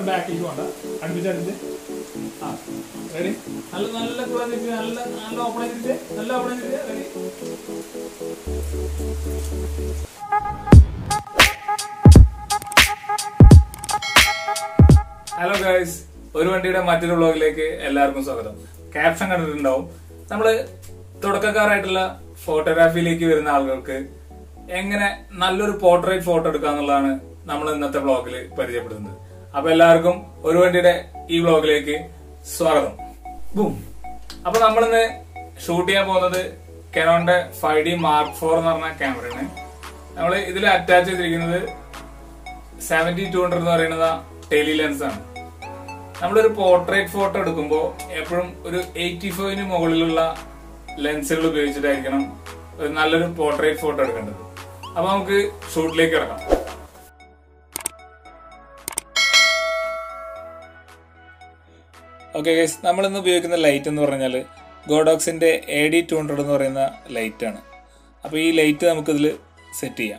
ഒന്ന് ബാക്കിലേക്ക് വേണ്ട അടുപ്പിച്ച് അടുപ്പിച്ച് ആ റെഡി നല്ല നല്ല കൂടെ നിൽക്കുക നല്ല നല്ല ഓപ്പൺ ചെയ്തിട്ട് നല്ല ഓപ്പൺ ചെയ്തിട്ട് റെഡി ഹലോ ഗൈസ് ഒരു വണ്ടിയുടെ മറ്റൊരു വ്ളോഗിലേക്ക് എല്ലാവർക്കും സ്വാഗതം ക്യാപ്ഷൻ കണ്ടിട്ടുണ്ടാവും നമ്മള് തുടക്കക്കാരായിട്ടുള്ള ഫോട്ടോഗ്രാഫിയിലേക്ക് വരുന്ന ആളുകൾക്ക് എങ്ങനെ നല്ലൊരു പോർട്രേറ്റ് ഫോട്ടോ എടുക്കാന്നുള്ളതാണ് നമ്മൾ ഇന്നത്തെ വ്ളോഗിൽ പരിചയപ്പെടുത്തുന്നത് അപ്പൊ എല്ലാവർക്കും ഒരു വണ്ടിയുടെ ഈ വ്ളോഗിലേക്ക് സ്വാഗതം ബും അപ്പൊ നമ്മളിന്ന് ഷൂട്ട് ചെയ്യാൻ പോകുന്നത് കെനോന്റെ ഫൈവ് ഡി മാർക്ക് ഫോർ എന്ന് പറഞ്ഞ ക്യാമറയാണ് നമ്മൾ ഇതിൽ അറ്റാച്ച് ചെയ്തിരിക്കുന്നത് സെവന്റി ടു ഹൺഡ്രഡ് എന്ന് പറയുന്നത് ടെലി ലെൻസ് ആണ് നമ്മളൊരു പോർട്രേറ്റ് ഫോട്ടോ എടുക്കുമ്പോൾ എപ്പോഴും ഒരു എയ്റ്റി ഫൈവിന് മുകളിലുള്ള ലെൻസുകൾ ഉപയോഗിച്ചിട്ടായിരിക്കണം ഒരു നല്ലൊരു പോർട്രേറ്റ് ഫോട്ടോ എടുക്കേണ്ടത് അപ്പൊ നമുക്ക് ഷൂട്ടിലേക്ക് കിടക്കാം ഓക്കെ ഗൈസ് നമ്മളിന്ന് ഉപയോഗിക്കുന്ന ലൈറ്റ് എന്ന് പറഞ്ഞാൽ ഗോഡോക്സിന്റെ എ ഡി ടു ഹൺഡ്രഡ് എന്ന് പറയുന്ന ലൈറ്റ് ആണ് അപ്പോൾ ഈ ലൈറ്റ് നമുക്കിതിൽ സെറ്റ് ചെയ്യാം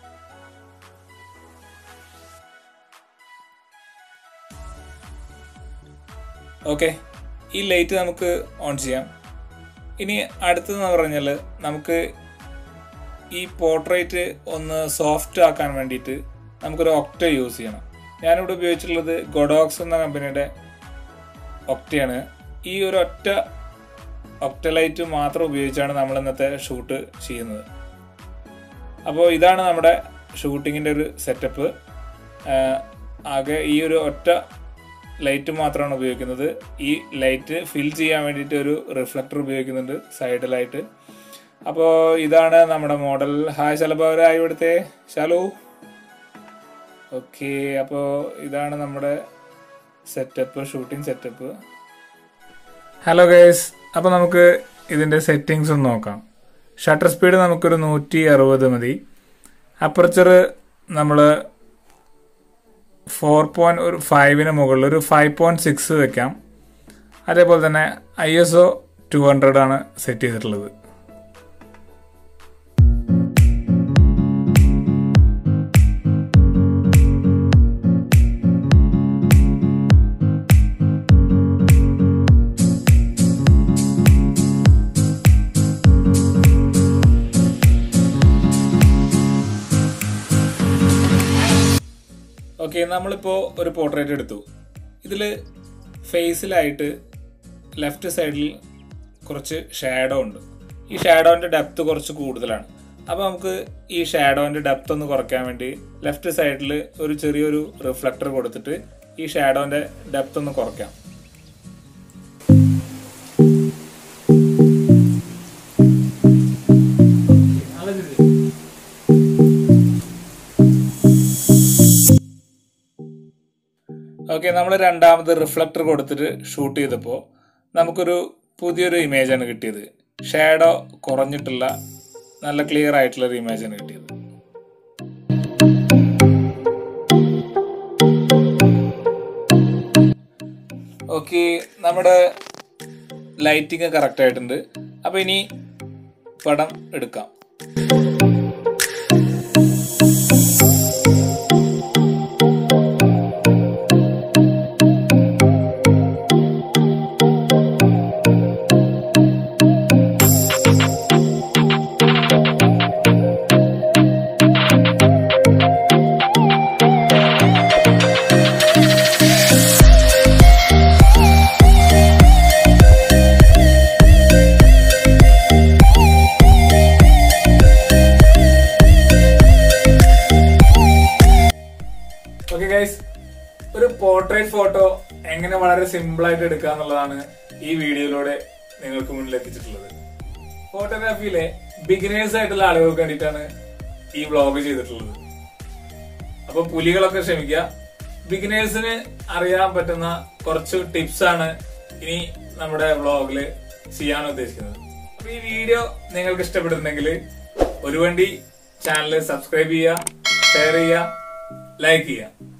ഓക്കെ ഈ ലൈറ്റ് നമുക്ക് ഓൺ ചെയ്യാം ഇനി അടുത്തതെന്ന് പറഞ്ഞാൽ നമുക്ക് ഈ പോർട്രേറ്റ് ഒന്ന് സോഫ്റ്റ് ആക്കാൻ വേണ്ടിയിട്ട് നമുക്കൊരു ഒക്ട യൂസ് ചെയ്യണം ഞാനിവിടെ ഉപയോഗിച്ചിട്ടുള്ളത് ഗൊഡോക്സ് എന്ന കമ്പനിയുടെ ഒക്ടയാണ് ഈ ഒരു ഒറ്റ ഒക്ട ലൈറ്റ് മാത്രം ഉപയോഗിച്ചാണ് നമ്മൾ ഇന്നത്തെ ഷൂട്ട് ചെയ്യുന്നത് അപ്പോൾ ഇതാണ് നമ്മുടെ ഷൂട്ടിങ്ങിൻ്റെ ഒരു സെറ്റപ്പ് ആകെ ഈ ഒരു ഒറ്റ ലൈറ്റ് മാത്രമാണ് ഉപയോഗിക്കുന്നത് ഈ ലൈറ്റ് ഫിൽ ചെയ്യാൻ വേണ്ടിയിട്ട് ഒരു റിഫ്ലക്ടർ ഉപയോഗിക്കുന്നുണ്ട് സൈഡിലായിട്ട് അപ്പോൾ ഇതാണ് നമ്മുടെ മോഡൽ ഹായ് ശലഭവരായി ഇവിടുത്തെ ശാലു ഓക്കെ അപ്പോൾ ഇതാണ് നമ്മുടെ setup shooting setup hello guys അപ്പോൾ നമുക്ക് ഇതിൻ്റെ സെറ്റിങ്സ് ഒന്ന് നോക്കാം ഷട്ടർ സ്പീഡ് നമുക്കൊരു നൂറ്റി അറുപത് മതി അപ്പർച്ചർ നമ്മൾ ഫോർ പോയിന്റ് ഒരു ഫൈവിന് മുകളിൽ ഒരു ഫൈവ് പോയിന്റ് സിക്സ് വെക്കാം അതേപോലെ തന്നെ I S O two hundred ആണ് സെറ്റ് ചെയ്തിട്ടുള്ളത് ഓക്കെ നമ്മളിപ്പോൾ ഒരു പോർട്രേറ്റ് എടുത്തു ഇതിൽ ഫേസിലായിട്ട് ലെഫ്റ്റ് സൈഡിൽ കുറച്ച് ഷാഡോ ഉണ്ട് ഈ ഷാഡോൻ്റെ ഡെപ്ത് കുറച്ച് കൂടുതലാണ് അപ്പോൾ നമുക്ക് ഈ ഷാഡോൻ്റെ ഡെപ്ത് ഒന്ന് കുറയ്ക്കാൻ വേണ്ടി ലെഫ്റ്റ് സൈഡിൽ ഒരു ചെറിയൊരു റിഫ്ലക്ടർ കൊടുത്തിട്ട് ഈ ഷാഡോൻ്റെ ഡെപ്ത് ഒന്ന് കുറയ്ക്കാം ഓക്കെ നമ്മൾ രണ്ടാമത് റിഫ്ലക്ടർ കൊടുത്തിട്ട് ഷൂട്ട് ചെയ്തപ്പോൾ നമുക്കൊരു പുതിയൊരു ഇമേജാണ് കിട്ടിയത് ഷാഡോ കുറഞ്ഞിട്ടുള്ള നല്ല ക്ലിയർ ആയിട്ടുള്ള ഒരു ഇമേജാണ് കിട്ടിയത് ഓക്കെ നമ്മുടെ ലൈറ്റിംഗ് കറക്റ്റ് ആയിട്ടുണ്ട് അപ്പോൾ ഇനി പടം എടുക്കാം ഓക്കെ ഗൈസ് ഒരു പോർട്രേറ്റ് ഫോട്ടോ എങ്ങനെ വളരെ സിമ്പിൾ ആയിട്ട് എടുക്കുക എന്നുള്ളതാണ് ഈ വീഡിയോയിലൂടെ നിങ്ങൾക്ക് മുന്നിൽ എത്തിച്ചിട്ടുള്ളത് ഫോട്ടോഗ്രാഫിയിലെ ബിഗിനേഴ്സ് ആയിട്ടുള്ള ആളുകൾക്ക് വേണ്ടിയിട്ടാണ് ഈ വ്ളോഗ് ചെയ്തിട്ടുള്ളത് അപ്പൊ പുലികളൊക്കെ ക്ഷമിക്കുക ബിഗിനേഴ്സിന് അറിയാൻ പറ്റുന്ന കുറച്ച് ടിപ്സ് ആണ് ഇനി നമ്മുടെ വ്ളോഗില് ചെയ്യാൻ ഉദ്ദേശിക്കുന്നത് അപ്പൊ ഈ വീഡിയോ നിങ്ങൾക്ക് ഇഷ്ടപ്പെടുന്നുണ്ടെങ്കിൽ ഒരു വണ്ടി ചാനൽ സബ്സ്ക്രൈബ് ചെയ്യുക ഷെയർ ചെയ്യുക ലൈക്ക് ചെയ്യുക